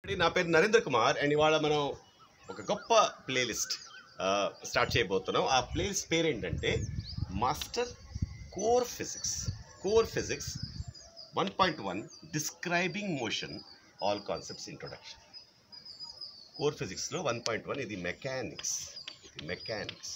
నా పేరు నరేంద్ర కుమార్ అండ్ ఇవాళ మనం ఒక గొప్ప ప్లేలిస్ట్ స్టార్ట్ చేయబోతున్నాం ఆ ప్లేలిస్ట్ పేరు ఏంటంటే master core physics core physics one point one describing motion all concepts introduction core ఫిజిక్స్లో వన్ పాయింట్ వన్ ఇది మెకానిక్స్ ఇది మెకానిక్స్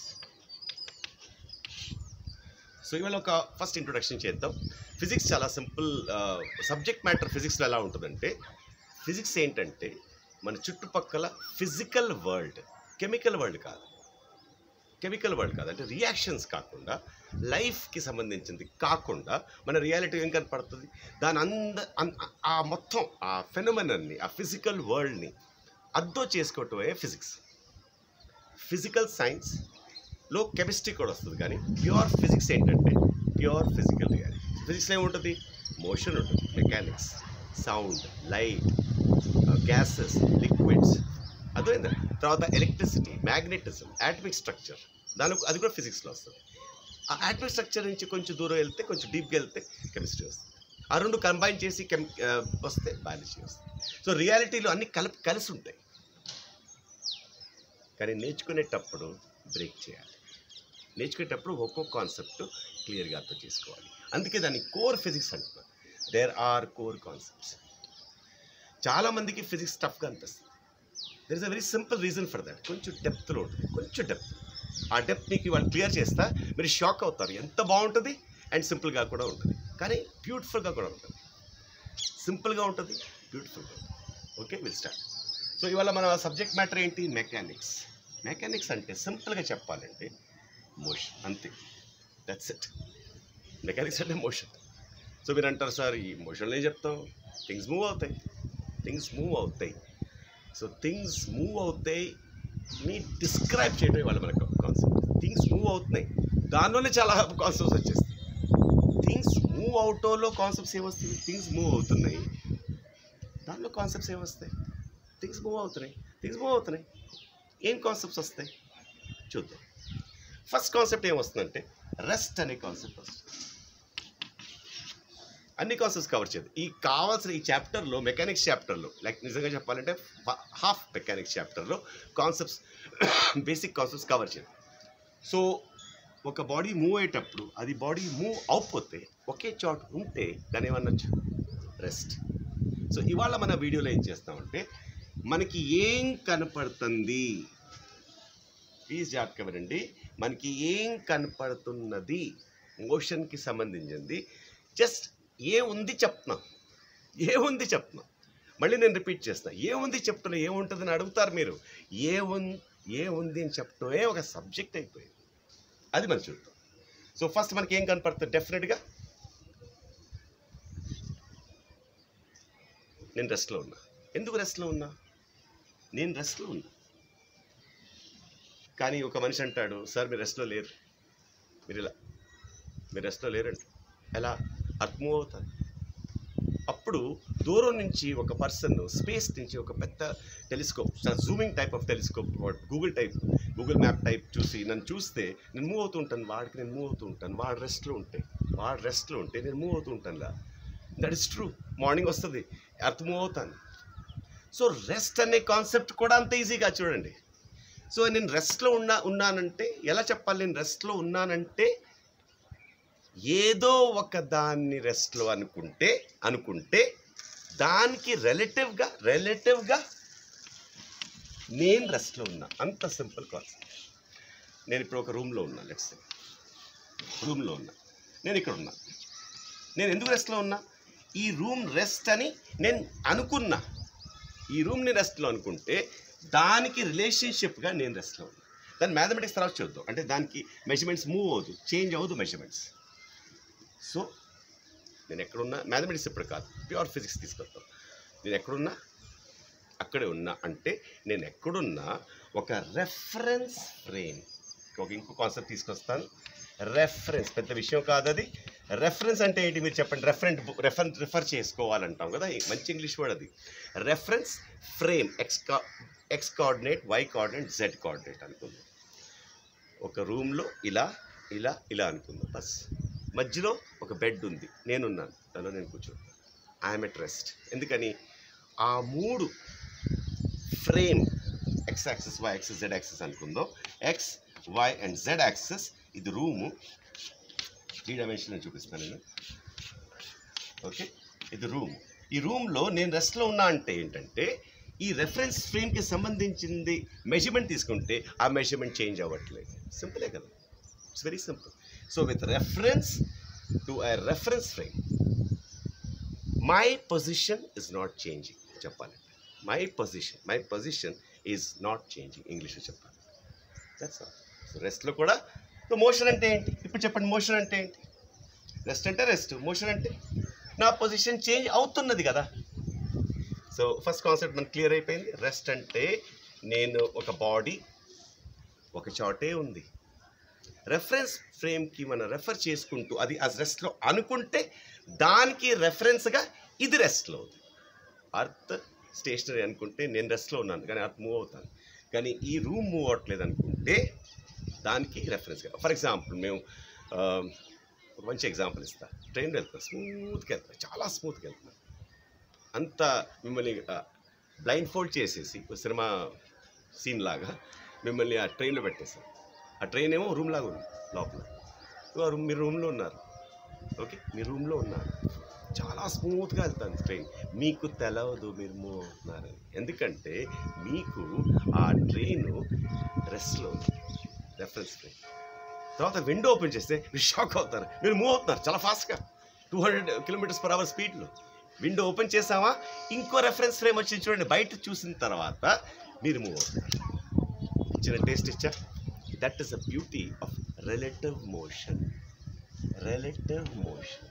సో ఇవాళ ఒక ఫస్ట్ ఇంట్రొడక్షన్ చేద్దాం ఫిజిక్స్ చాలా సింపుల్ సబ్జెక్ట్ మ్యాటర్ ఫిజిక్స్లో ఎలా ఉంటుందంటే ఫిజిక్స్ ఏంటంటే మన చుట్టుపక్కల ఫిజికల్ వరల్డ్ కెమికల్ వరల్డ్ కాదు కెమికల్ వరల్డ్ కాదు అంటే రియాక్షన్స్ కాకుండా లైఫ్కి సంబంధించింది కాకుండా మన రియాలిటీ ఏం కనపడుతుంది దాని అంద అన్- ఆ మొత్తం ఆ ఫెనోమెనన్ని ఆ ఫిజికల్ వరల్డ్ని అర్థం చేసుకోవటమే ఫిజిక్స్ ఫిజికల్ సైన్స్లో కెమిస్ట్రీ కూడా వస్తుంది కానీ ప్యూర్ ఫిజిక్స్ ఏంటంటే ప్యూర్ ఫిజికల్ రియాలిటీ ఫిజిక్స్లో ఏముంటుంది మోషన్ ఉంటుంది mechanics sound light gases liquids అర్థమైందా తర్వాత ఎలక్ట్రిసిటీ మ్యాగ్నెటిజం యాటమిక్ స్ట్రక్చర్ దానికి అది కూడా ఫిజిక్స్లో వస్తుంది ఆ యాటమిక్ స్ట్రక్చర్ నుంచి కొంచెం దూరం వెళ్తే కొంచెం డీప్గా వెళ్తే కెమిస్ట్రీ వస్తుంది ఆ రెండు కంబైన్ చేసి కెమ్ ఆ, వస్తే బయాలజీ వస్తుంది సో రియాలిటీలో అన్ని కలిపి కలిసి ఉంటాయి కానీ నేర్చుకునేటప్పుడు బ్రేక్ చేయాలి నేర్చుకునేటప్పుడు ఒక్కో కాన్సెప్ట్ క్లియర్గా అర్థం చేసుకోవాలి అందుకే దాన్ని కోర్ ఫిజిక్స్ అంటున్నారు దేర్ ఆర్ కోర్ కాన్సెప్ట్స్ చాలామందికి ఫిజిక్స్ టఫ్గా అనిపిస్తుంది there is a very simple reason for that కొంచెం డెప్త్లో ఉంటుంది కొంచెం డెప్త్ ఆ డెప్త్ మీకు ఇవాళ క్లియర్ చేస్తా మీరు షాక్ అవుతారు ఎంత బాగుంటుంది అండ్ సింపుల్గా కూడా ఉంటుంది కానీ బ్యూటిఫుల్గా కూడా ఉంటుంది సింపుల్గా ఉంటుంది బ్యూటిఫుల్గా ఉంటుంది ఓకే విల్ స్టార్ట్ సో ఇవాళ మన సబ్జెక్ట్ మ్యాటర్ ఏంటి మెకానిక్స్ మెకానిక్స్ అంటే సింపుల్గా చెప్పాలంటే మోషన్ అంతే దట్స్ ఇట్ మెకానిక్స్ అంటే మోషన్ సో మీరు అంటారు సార్ ఈ మోషన్లో ఏం చెప్తాం థింగ్స్ మూవ్ అవుతాయి థింగ్స్ మూవ్ అవుతాయి సో థింగ్స్ మూవ్ అవుతాయి ని డిస్క్రైబ్ చేయడం ఇవాళ మనకు కాన్సెప్ట్ థింగ్స్ మూవ్ అవుతున్నాయి దానిలోనే చాలా కాన్సెప్ట్స్ వచ్చేస్తాయి థింగ్స్ మూవ్ అవుటోలో కాన్సెప్ట్స్ ఏమొస్తాయి థింగ్స్ మూవ్ అవుతున్నాయి దానిలో కాన్సెప్ట్స్ ఏమొస్తాయి థింగ్స్ మూవ్ అవుతున్నాయి థింగ్స్ మూవ్ అవుతున్నాయి ఏం కాన్సెప్ట్స్ వస్తాయి చూద్దాం ఫస్ట్ కాన్సెప్ట్ ఏమొస్తుందంటే రెస్ట్ అనే కాన్సెప్ట్ వస్తుంది అన్ని కాన్సెప్ట్స్ కవర్ చేయదు ఈ కావాల్సిన ఈ చాప్టర్లో మెకానిక్స్ చాప్టర్లో లైక్ నిజంగా చెప్పాలంటే హాఫ్ మెకానిక్స్ చాప్టర్లో కాన్సెప్ట్స్ బేసిక్ కాన్సెప్ట్స్ కవర్ చేయదు సో ఒక బాడీ మూవ్ అయ్యేటప్పుడు అది బాడీ మూవ్ అవుపోతే ఒకే చోట ఉంటే దాన్ని ఏమనొచ్చు రెస్ట్ సో ఇవాళ మన వీడియోలో ఏం చేస్తామంటే మనకి ఏం కనపడుతుంది ప్లీజ్ జాగ్రత్తగా వినండి మనకి ఏం కనపడుతున్నది మోషన్కి సంబంధించింది జస్ట్ ఏ ఉంది చెప్తున్నా ఏ ఉంది చెప్తున్నా మళ్ళీ నేను రిపీట్ చేస్తున్నా ఏ ఉంది చెప్తున్నా ఏముంటుందని అడుగుతారు మీరు ఏ ఉన్ ఏ ఉంది అని చెప్పడమే ఒక సబ్జెక్ట్ అయిపోయింది అది మనం చూద్దాం సో ఫస్ట్ మనకి ఏం కనపడుతుంది డెఫినెట్గా నేను రెస్ట్లో ఉన్నా ఎందుకు రెస్ట్లో ఉన్నా నేను రెస్ట్లో ఉన్నా కానీ ఒక మనిషి అంటాడు సార్ మీరు రెస్ట్లో లేరు మీరు ఇలా మీరు రెస్ట్లో లేరండి ఎలా అర్త్ మూవ్ అవుతారు అప్పుడు దూరం నుంచి ఒక పర్సన్ స్పేస్ నుంచి ఒక పెద్ద telescope zooming type of telescope Google type Google map type చూసి నన్ను చూస్తే నేను మూవ్ అవుతూ ఉంటాను వాడికి నేను మూవ్ అవుతూ ఉంటాను వాడు రెస్ట్లో ఉంటే వాడు రెస్ట్లో ఉంటే నేను మూవ్ అవుతూ ఉంటాను లా దట్ ఇస్ ట్రూ మార్నింగ్ వస్తుంది అర్త్ మూవ్ అవుతాను సో రెస్ట్ అనే కాన్సెప్ట్ కూడా అంత ఈజీగా చూడండి సో నేను రెస్ట్లో ఉన్నా ఉన్నానంటే ఎలా చెప్పాలి నేను రెస్ట్లో ఉన్నానంటే ఏదో ఒక దాన్ని రెస్ట్లో అనుకుంటే అనుకుంటే దానికి రిలేటివ్గా రిలేటివ్గా నేను రెస్ట్లో ఉన్నా అంత సింపుల్ కాన్సెప్ట్ నేను ఇప్పుడు ఒక రూమ్లో ఉన్నా లెట్స్ రూమ్లో ఉన్నా నేను ఇక్కడ ఉన్నా నేను ఎందుకు రెస్ట్లో ఉన్నా ఈ రూమ్ రెస్ట్ అని నేను అనుకున్నా ఈ రూమ్ని రెస్ట్లో అనుకుంటే దానికి రిలేషన్షిప్గా నేను రెస్ట్లో ఉన్నా దాని మ్యాథమెటిక్స్ తర్వాత చూద్దాం అంటే దానికి మెజర్మెంట్స్ మూవ్ అవ్వదు చేంజ్ అవ్వదు మెజర్మెంట్స్ సో నేను ఎక్కడున్నా మ్యాథమెటిక్స్ ఇప్పుడు కాదు ప్యూర్ ఫిజిక్స్ తీసుకొస్తాం నేను ఎక్కడున్నా అక్కడే ఉన్నా అంటే నేను ఎక్కడున్నా ఒక రెఫరెన్స్ ఫ్రేమ్ ఒక ఇంకో కాన్సెప్ట్ తీసుకొస్తాను రెఫరెన్స్ పెద్ద విషయం కాదు అది రెఫరెన్స్ అంటే ఏంటి మీరు చెప్పండి రెఫరెంట్ బుక్ రెఫరెన్స్ రిఫర్ చేసుకోవాలంటాం కదా మంచి ఇంగ్లీష్ వర్డ్ అది రెఫరెన్స్ ఫ్రేమ్ ఎక్స్ కా X coordinate Y coordinate Z coordinate అనుకుందాం ఒక రూమ్లో ఇలా ఇలా ఇలా అనుకుందాం బస్ మధ్యలో ఒక బెడ్ ఉంది నేనున్నాను దానిలో నేను కూర్చోను ఐఎమ్ ఎట్ రెస్ట్ ఎందుకని ఆ మూడు frame X axes Y axes Z axes అనుకుందాం X Y and Z axes ఇది రూము త్రీ డైమెన్షన్ చూపిస్తాను నేను ఓకే ఇది రూమ్ ఈ రూమ్లో నేను రెస్ట్లో ఉన్నా అంటే ఏంటంటే ఈ రెఫరెన్స్ ఫ్రేమ్కి సంబంధించింది మెజర్మెంట్ తీసుకుంటే ఆ మెజర్మెంట్ చేంజ్ అవ్వట్లేదు సింపులే కదా it's very simple so with reference to I reference frame my position is not changing చెప్పాలి my position my position is not changing ఇంగ్లీష్లో చెప్పాలి దట్స్ ఆల్ సో రెస్ట్లో కూడా సో మోషన్ అంటే ఏంటి ఇప్పుడు చెప్పండి మోషన్ అంటే ఏంటి రెస్ట్ అంటే రెస్ట్ మోషన్ అంటే నా పొజిషన్ చేంజ్ అవుతున్నది కదా సో ఫస్ట్ కాన్సెప్ట్ మనకు క్లియర్ అయిపోయింది రెస్ట్ అంటే నేను ఒక బాడీ ఒక చోటే ఉంది రెఫరెన్స్ ఫ్రేమ్కి మనం రెఫర్ చేసుకుంటూ అది ఆ రెస్ట్లో అనుకుంటే దానికి రెఫరెన్స్గా ఇది రెస్ట్లో ఉంది అర్త్ స్టేషనరీ అనుకుంటే నేను రెస్ట్లో ఉన్నాను కానీ అర్త్ మూవ్ అవుతాను కానీ ఈ రూమ్ మూవ్ అవ్వట్లేదు అనుకుంటే దానికి రెఫరెన్స్గా ఫర్ ఎగ్జాంపుల్ మేము ఆ, ఒక మంచి ఎగ్జాంపుల్ ఇస్తా ట్రైన్లో వెళ్తాం స్మూత్గా వెళ్తాం చాలా స్మూత్గా వెళ్తాం అంత మిమ్మల్ని బ్లైండ్ ఫోల్డ్ చేసేసి ఒక సినిమా సీన్ లాగా మిమ్మల్ని ఆ ట్రైన్లో పెట్టేసాం ఆ ట్రైన్ ఏమో రూమ్ లాగా ఉంది లోపల ఇగో రూమ్ మీరు రూమ్లో ఉన్నారు ఓకే మీ రూమ్లో ఉన్నారు చాలా స్మూత్గా వెళ్తాను ట్రైన్ మీకు తెలవదు మీరు మూవ్ అవుతున్నారని ఎందుకంటే మీకు ఆ ట్రైన్ రెస్ట్లో ఉంది రెఫరెన్స్ ట్రైన్ తర్వాత విండో ఓపెన్ చేస్తే మీరు షాక్ అవుతారు మీరు మూవ్ అవుతున్నారు చాలా ఫాస్ట్గా two hundred kilometres per hour స్పీడ్లో విండో ఓపెన్ చేసామా ఇంకో రెఫరెన్స్ ఫ్రేమ్ వచ్చి చూడండి బయట చూసిన తర్వాత మీరు మూవ్ అవుతారు ఇచ్చిన టేస్ట్ ఇచ్చా that is the beauty of relative motion relative motion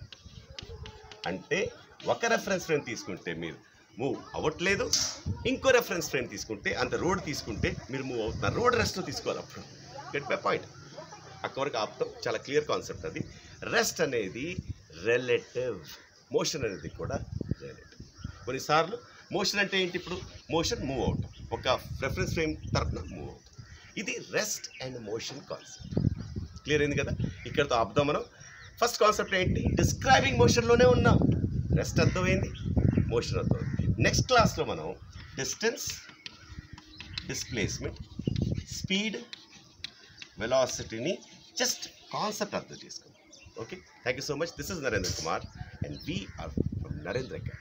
అంటే ఒక రెఫరెన్స్ ఫ్రేమ్ తీసుకుంటే మీరు మూవ్ అవ్వట్లేదు ఇంకో రెఫరెన్స్ ఫ్రేమ్ తీసుకుంటే అంత రోడ్ తీసుకుంటే మీరు మూవ్ అవుతున్నారు రోడ్ రెస్ట్లో తీసుకోవాలి అప్పుడు గెట్ మై పాయింట్ అక్కడ వరకు ఆపుతాం చాలా క్లియర్ కాన్సెప్ట్ అది రెస్ట్ అనేది రిలేటివ్ మోషన్ అనేది కూడా రిలేటివ్ కొన్నిసార్లు మోషన్ అంటే ఏంటి ఇప్పుడు మోషన్ మూవ్ అవటం ఒక రెఫరెన్స్ ఫ్రేమ్ తరఫున మూవ్ అవుతాం ఇది rest and motion concept clear అయింది కదా ఇక్కడతో ఆపుదాం మనం ఫస్ట్ కాన్సెప్ట్ ఏంటి డిస్క్రైబింగ్ మోషన్లోనే ఉన్నాం రెస్ట్ అర్థమైంది మోషన్ అర్థమైంది నెక్స్ట్ క్లాస్లో మనం డిస్టెన్స్ డిస్ప్లేస్మెంట్ స్పీడ్ వెలాసిటీని జస్ట్ కాన్సెప్ట్ అర్థం చేసుకుందాం okay thank you so much this is Narendra Kumar and we are from Narendra academy